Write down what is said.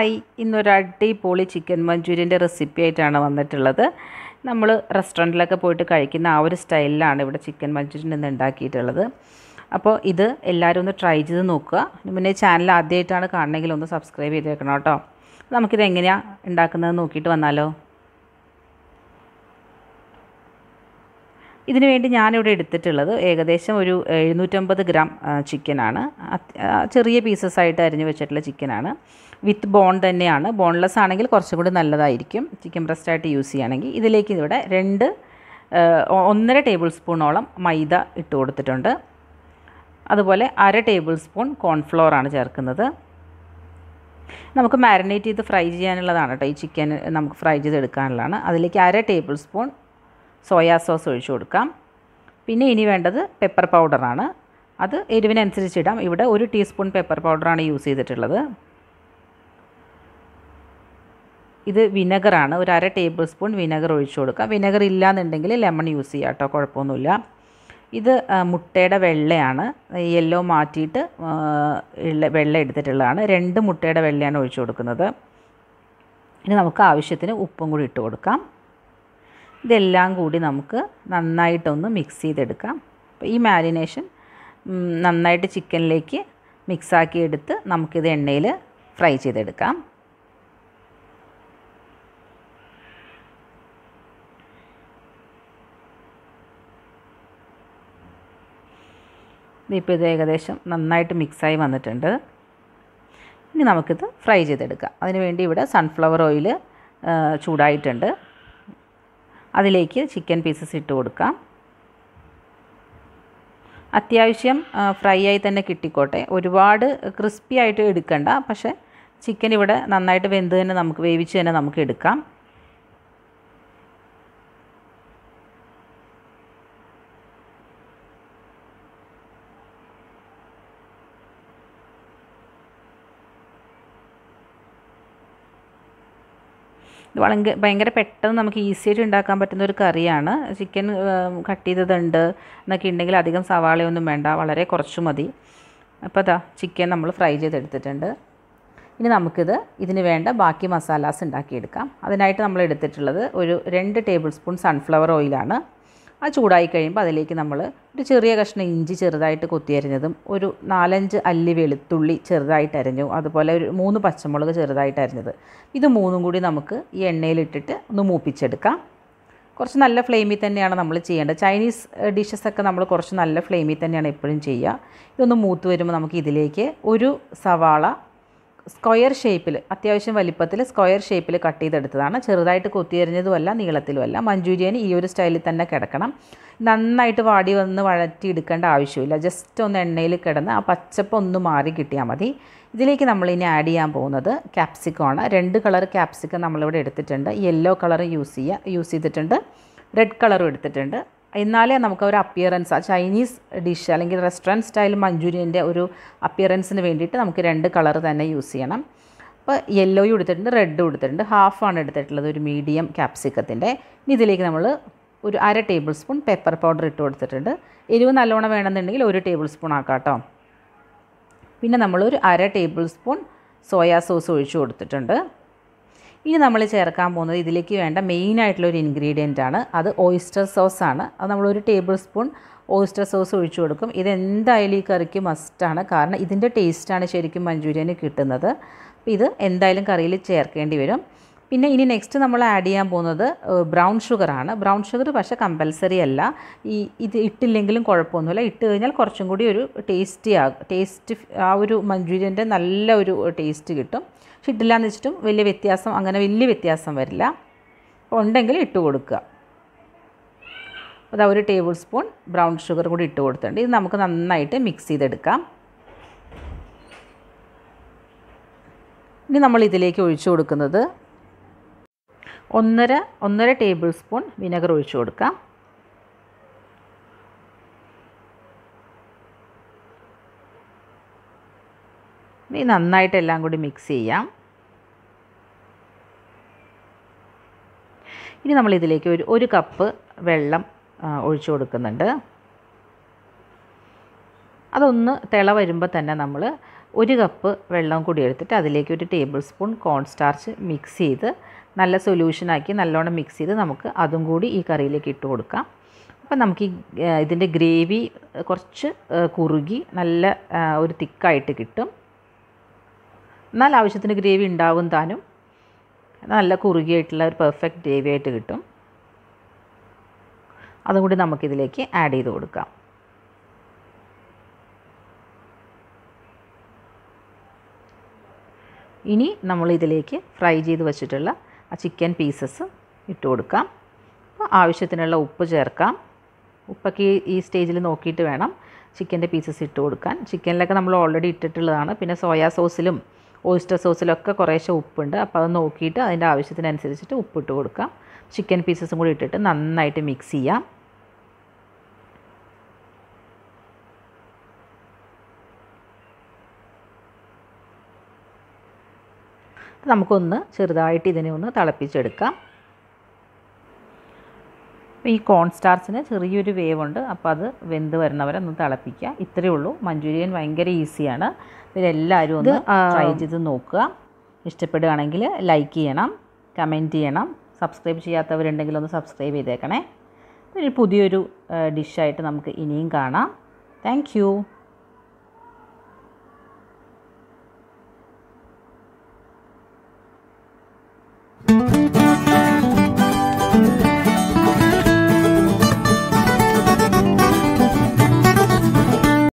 hi ഇന്നൊരു അടിപൊളി chicken മഞ്ചൂരിയൻ്റെ recipe ആയിട്ടാണ് വന്നിട്ടുള്ളത് നമ്മൾ റെസ്റ്റോറൻറ്റിലൊക്കെ പോയിട്ട് കഴിക്കുന്ന ആ ഒരു സ്റ്റൈലിലാണ് ഇവിടെ ചിക്കൻ മഞ്ചൂരിയൻ ഇന്ന് ഉണ്ടാക്കിയിട്ടുള്ളത് അപ്പോൾ ഇത് എല്ലാവരും ഒന്ന് ട്രൈ ചെയ്ത് നോക്കുക ഇതിന് മുന്നേ ചാനൽ ആദ്യമായിട്ടാണ് കാണണമെങ്കിൽ ഒന്ന് സബ്സ്ക്രൈബ് ചെയ്തേക്കണം കേട്ടോ നമുക്കിത് എങ്ങനെയാണ് ഉണ്ടാക്കുന്നത് നോക്കിയിട്ട് വന്നാലോ ഇതിനു വേണ്ടി ഞാനിവിടെ എടുത്തിട്ടുള്ളത് ഏകദേശം ഒരു എഴുന്നൂറ്റമ്പത് ഗ്രാം ചിക്കനാണ് ചെറിയ പീസസ് ആയിട്ട് അരിഞ്ഞു വെച്ചിട്ടുള്ള ചിക്കനാണ് വിത്ത് ബോൺ തന്നെയാണ് ബോൺലെസ് ആണെങ്കിൽ കുറച്ചും കൂടി നല്ലതായിരിക്കും ചിക്കൻ ബ്രസ്റ്റ് ആയിട്ട് യൂസ് ചെയ്യുകയാണെങ്കിൽ ഇതിലേക്ക് ഇവിടെ രണ്ട് ഒന്നര ടേബിൾ സ്പൂണോളം മൈദ ഇട്ട് കൊടുത്തിട്ടുണ്ട് അതുപോലെ അര ടേബിൾ സ്പൂൺ കോൺഫ്ലോർ ആണ് ചേർക്കുന്നത് നമുക്ക് മാരിനേറ്റ് ചെയ്ത് ഫ്രൈ ചെയ്യാനുള്ളതാണ് കേട്ടോ ഈ ചിക്കൻ നമുക്ക് ഫ്രൈ ചെയ്ത് എടുക്കാനുള്ളതാണ് അതിലേക്ക് അര ടേബിൾ സ്പൂൺ സോയാ സോസ് ഒഴിച്ചു കൊടുക്കാം പിന്നെ ഇനി വേണ്ടത് പെപ്പർ പൗഡറാണ് അത് എരിവിനനുസരിച്ച് ഇടാം ഇവിടെ ഒരു ടീസ്പൂൺ പെപ്പർ പൗഡറാണ് യൂസ് ചെയ്തിട്ടുള്ളത് ഇത് വിനെഗറാണ് ഒരു അര ടേബിൾ സ്പൂൺ വിനെഗർ ഒഴിച്ചു കൊടുക്കാം വിനെഗർ ഇല്ലാന്നുണ്ടെങ്കിൽ ലെമൺ യൂസ് ചെയ്യാം കേട്ടോ കുഴപ്പമൊന്നുമില്ല ഇത് മുട്ടയുടെ വെള്ളയാണ് യെല്ലോ മാറ്റിയിട്ട് വെള്ള എടുത്തിട്ടുള്ളതാണ് രണ്ട് മുട്ടയുടെ വെള്ളയാണ് ഒഴിച്ചു കൊടുക്കുന്നത് ഇനി നമുക്ക് ആവശ്യത്തിന് ഉപ്പും കൂടി ഇട്ട് കൊടുക്കാം ഇതെല്ലാം കൂടി നമുക്ക് നന്നായിട്ടൊന്ന് മിക്സ് ചെയ്തെടുക്കാം അപ്പോൾ ഈ മാരിനേഷൻ നന്നായിട്ട് ചിക്കനിലേക്ക് മിക്സാക്കി എടുത്ത് നമുക്കിത് എണ്ണയിൽ ഫ്രൈ ചെയ്തെടുക്കാം ഇപ്പോൾ ഇത് ഏകദേശം നന്നായിട്ട് മിക്സായി വന്നിട്ടുണ്ട് ഇനി നമുക്കിത് ഫ്രൈ ചെയ്തെടുക്കാം അതിന് വേണ്ടി ഇവിടെ സൺഫ്ലവർ ഓയിൽ ചൂടായിട്ടുണ്ട് അതിലേക്ക് ചിക്കൻ പീസസ് ഇട്ട് കൊടുക്കാം അത്യാവശ്യം ഫ്രൈ ആയി തന്നെ കിട്ടിക്കോട്ടെ ഒരുപാട് ക്രിസ്പി ആയിട്ട് എടുക്കണ്ട പക്ഷേ ചിക്കൻ ഇവിടെ നന്നായിട്ട് വെന്ത് തന്നെ നമുക്ക് വേവിച്ച് തന്നെ നമുക്ക് എടുക്കാം ഇത് വളരെ ഭയങ്കര പെട്ടെന്ന് നമുക്ക് ഈസി ആയിട്ട് ഉണ്ടാക്കാൻ പറ്റുന്ന ഒരു കറിയാണ് ചിക്കൻ കട്ട് ചെയ്തതുണ്ട് എന്നൊക്കെ ഉണ്ടെങ്കിൽ അധികം സവാളയൊന്നും വേണ്ട വളരെ കുറച്ച് മതി അപ്പോൾ അതാ ചിക്കൻ നമ്മൾ ഫ്രൈ ചെയ്തെടുത്തിട്ടുണ്ട് ഇനി നമുക്കിത് ഇതിന് വേണ്ട ബാക്കി മസാലാസ് ഉണ്ടാക്കിയെടുക്കാം അതിനായിട്ട് നമ്മൾ എടുത്തിട്ടുള്ളത് ഒരു രണ്ട് ടേബിൾ സ്പൂൺ സൺഫ്ലവർ ഓയിലാണ് അത് ചൂടായി കഴിയുമ്പോൾ അതിലേക്ക് നമ്മൾ ഒരു ചെറിയ കഷ്ണം ഇഞ്ചി ചെറുതായിട്ട് കൊത്തിയരിഞ്ഞതും ഒരു നാലഞ്ച് അല്ലി വെളുത്തുള്ളി ചെറുതായിട്ട് അരിഞ്ഞു അതുപോലെ ഒരു മൂന്ന് പച്ചമുളക് ചെറുതായിട്ട് അരിഞ്ഞത് ഇത് മൂന്നും കൂടി നമുക്ക് ഈ എണ്ണയിലിട്ടിട്ട് ഒന്ന് മൂപ്പിച്ചെടുക്കാം കുറച്ച് നല്ല ഫ്ലെയിമിൽ തന്നെയാണ് നമ്മൾ ചെയ്യേണ്ടത് ചൈനീസ് ഡിഷസൊക്കെ നമ്മൾ കുറച്ച് നല്ല ഫ്ലെയിമിൽ തന്നെയാണ് എപ്പോഴും ചെയ്യുക ഇതൊന്ന് മൂത്ത് വരുമ്പോൾ നമുക്ക് ഇതിലേക്ക് ഒരു സവാള സ്ക്വയർ ഷേപ്പിൽ അത്യാവശ്യം വലിപ്പത്തിൽ സ്ക്വയർ ഷേപ്പിൽ കട്ട് ചെയ്തെടുത്തതാണ് ചെറുതായിട്ട് കൊത്തിയരിഞ്ഞതുമല്ല നീളത്തിലുമല്ല മഞ്ചൂരിയൻ ഈ ഒരു സ്റ്റൈലിൽ തന്നെ കിടക്കണം നന്നായിട്ട് വാടി വന്ന് വഴറ്റി എടുക്കേണ്ട ആവശ്യമില്ല ജസ്റ്റ് ഒന്ന് എണ്ണയിൽ കിടന്ന് ആ പച്ചപ്പ് ഒന്ന് മാറി കിട്ടിയാൽ മതി ഇതിലേക്ക് നമ്മൾ ഇനി ആഡ് ചെയ്യാൻ പോകുന്നത് ക്യാപ്സിക്കമാണ് രണ്ട് കളർ ക്യാപ്സിക്കം നമ്മളിവിടെ എടുത്തിട്ടുണ്ട് യെല്ലോ കളർ യൂസ് ചെയ്യുക യൂസ് ചെയ്തിട്ടുണ്ട് റെഡ് കളറും എടുത്തിട്ടുണ്ട് എന്നാലേ നമുക്ക് ഒരു അപ്പിയറൻസ് ആ ചൈനീസ് ഡിഷ് അല്ലെങ്കിൽ റെസ്റ്റോറൻറ്റ് സ്റ്റൈൽ മഞ്ചൂരിയൻ്റെ ഒരു അപ്പിയറൻസിന് വേണ്ടിയിട്ട് നമുക്ക് രണ്ട് കളർ തന്നെ യൂസ് ചെയ്യണം അപ്പോൾ യെല്ലോയും എടുത്തിട്ടുണ്ട് റെഡും എടുത്തിട്ടുണ്ട് ഹാഫാണ് എടുത്തിട്ടുള്ളത് ഒരു മീഡിയം ക്യാപ്സിക്കത്തിൻ്റെ ഇനി ഇതിലേക്ക് നമ്മൾ ഒരു അര ടേബിൾ സ്പൂൺ പെപ്പർ പൗഡർ ഇട്ട് കൊടുത്തിട്ടുണ്ട് എരിവ് നല്ലോണം വേണമെന്നുണ്ടെങ്കിൽ ഒരു ടേബിൾ സ്പൂൺ ആക്കാം കേട്ടോ പിന്നെ നമ്മൾ ഒരു അര ടേബിൾ സ്പൂൺ സോയാ സോസ് ഒഴിച്ചു കൊടുത്തിട്ടുണ്ട് ഇനി നമ്മൾ ചേർക്കാൻ പോകുന്നത് ഇതിലേക്ക് വേണ്ട മെയിനായിട്ടുള്ള ഒരു ഇൻഗ്രീഡിയൻ്റ് ആണ് അത് ഓയിസ്റ്റർ സോസ് ആണ് അത് നമ്മളൊരു ടേബിൾ സ്പൂൺ ഓയിസ്റ്റർ സോസ് ഒഴിച്ചു കൊടുക്കും ഇത് എന്തായാലും ഈ കറിക്ക് മസ്റ്റാണ് കാരണം ഇതിൻ്റെ ടേസ്റ്റാണ് ശരിക്കും മഞ്ചൂരിയന് കിട്ടുന്നത് അപ്പോൾ ഇത് എന്തായാലും കറിയിൽ ചേർക്കേണ്ടി വരും പിന്നെ ഇനി നെക്സ്റ്റ് നമ്മൾ ആഡ് ചെയ്യാൻ പോകുന്നത് ബ്രൗൺ ഷുഗറാണ് ബ്രൗൺ ഷുഗർ പക്ഷേ കമ്പൽസറി അല്ല ഈ ഇത് ഇട്ടില്ലെങ്കിലും കുഴപ്പമൊന്നുമില്ല ഇട്ട് കഴിഞ്ഞാൽ കുറച്ചും കൂടി ഒരു ടേസ്റ്റി ആകും ടേസ്റ്റ് ആ ഒരു മഞ്ചൂരിയൻ്റെ നല്ല ഒരു ടേസ്റ്റ് കിട്ടും പക്ഷെ ഇട്ടില്ല എന്ന് വെച്ചിട്ടും വലിയ വ്യത്യാസം അങ്ങനെ വലിയ വ്യത്യാസം വരില്ല അപ്പോൾ ഉണ്ടെങ്കിൽ ഇട്ട് കൊടുക്കുക അതാ ഒരു ടേബിൾ സ്പൂൺ ബ്രൗൺ ഷുഗർ കൂടി ഇട്ട് കൊടുത്തിട്ടുണ്ട് ഇത് നമുക്ക് നന്നായിട്ട് മിക്സ് ചെയ്തെടുക്കാം ഇനി നമ്മൾ ഇതിലേക്ക് ഒഴിച്ചു കൊടുക്കുന്നത് ഒന്നര ഒന്നര ടേബിൾ സ്പൂൺ വിനെഗർ ഒഴിച്ചു കൊടുക്കാം ഇനി നന്നായിട്ട് എല്ലാം കൂടി മിക്സ് ചെയ്യാം ഇനി നമ്മൾ ഇതിലേക്ക് ഒരു ഒരു കപ്പ് വെള്ളം ഒഴിച്ചു കൊടുക്കുന്നുണ്ട് അതൊന്ന് തിള വരുമ്പോൾ തന്നെ നമ്മൾ ഒരു കപ്പ് വെള്ളം കൂടി എടുത്തിട്ട് അതിലേക്ക് ഒരു table spoon corn starch mix ചെയ്ത് നല്ല സൊല്യൂഷനാക്കി നല്ലോണം മിക്സ് ചെയ്ത് നമുക്ക് അതും കൂടി ഈ കറിയിലേക്ക് ഇട്ട് കൊടുക്കാം അപ്പം നമുക്ക് ഈ ഏഹ്, ഇതിൻ്റെ ഗ്രേവി കുറച്ച് ഏഹ്, കുറുകി നല്ല ഏഹ്, ഒരു തിക്കായിട്ട് കിട്ടും എന്നാൽ ആവശ്യത്തിന് ഗ്രേവി ഉണ്ടാവും താനും നല്ല കുറുകിയായിട്ടുള്ള ഒരു പെർഫെക്റ്റ് ഗ്രേവി ആയിട്ട് കിട്ടും അതും കൂടി നമുക്കിതിലേക്ക് ആഡ് ചെയ്ത് കൊടുക്കാം ഇനി നമ്മൾ ഇതിലേക്ക് ഫ്രൈ ചെയ്ത് വെച്ചിട്ടുള്ള ആ ചിക്കൻ പീസസ് ഇട്ട് കൊടുക്കാം അപ്പോൾ ആവശ്യത്തിനുള്ള ഉപ്പ് ചേർക്കാം ഉപ്പൊക്കെ ഈ- ഈ സ്റ്റേജിൽ നോക്കിയിട്ട് വേണം ചിക്കൻ്റെ പീസസ് ഇട്ട് കൊടുക്കാൻ ചിക്കനിലൊക്കെ നമ്മൾ ഓൾറെഡി ഇട്ടിട്ടുള്ളതാണ് പിന്നെ സോയാ സോസിലും ഓയിസ്റ്റർ സോസിലൊക്കെ കുറേശ്ശെ ഉപ്പുണ്ട് അപ്പോൾ അത് നോക്കിയിട്ട് അതിൻ്റെ ആവശ്യത്തിനനുസരിച്ചിട്ട് ഉപ്പിട്ട് കൊടുക്കാം ചിക്കൻ പീസസും കൂടി ഇട്ടിട്ട് നന്നായിട്ട് മിക്സ് ചെയ്യാം നമുക്കൊന്ന് ചെറുതായിട്ട് ഇതിനെ ഒന്ന് തിളപ്പിച്ചെടുക്കാം അപ്പോൾ ഈ കോൺ സ്റ്റാർച്ചിന് ചെറിയൊരു വേവ് ഉണ്ട് അപ്പോൾ അത് വെന്ത് വരുന്നവരെ ഒന്ന് തിളപ്പിക്കുക ഇത്രയേ ഉള്ളൂ മഞ്ചൂരിയൻ ഭയങ്കര ഈസിയാണ് ഇതിലെല്ലാവരും ഒന്ന് ട്രൈ ചെയ്ത് നോക്കുക ഇഷ്ടപ്പെടുകയാണെങ്കിൽ ലൈക്ക് ചെയ്യണം കമൻറ്റ് ചെയ്യണം സബ്സ്ക്രൈബ് ചെയ്യാത്തവരുണ്ടെങ്കിൽ ഒന്ന് സബ്സ്ക്രൈബ് ചെയ്തേക്കണേ ഒരു പുതിയൊരു ഡിഷായിട്ട് നമുക്ക് ഇനിയും കാണാം താങ്ക്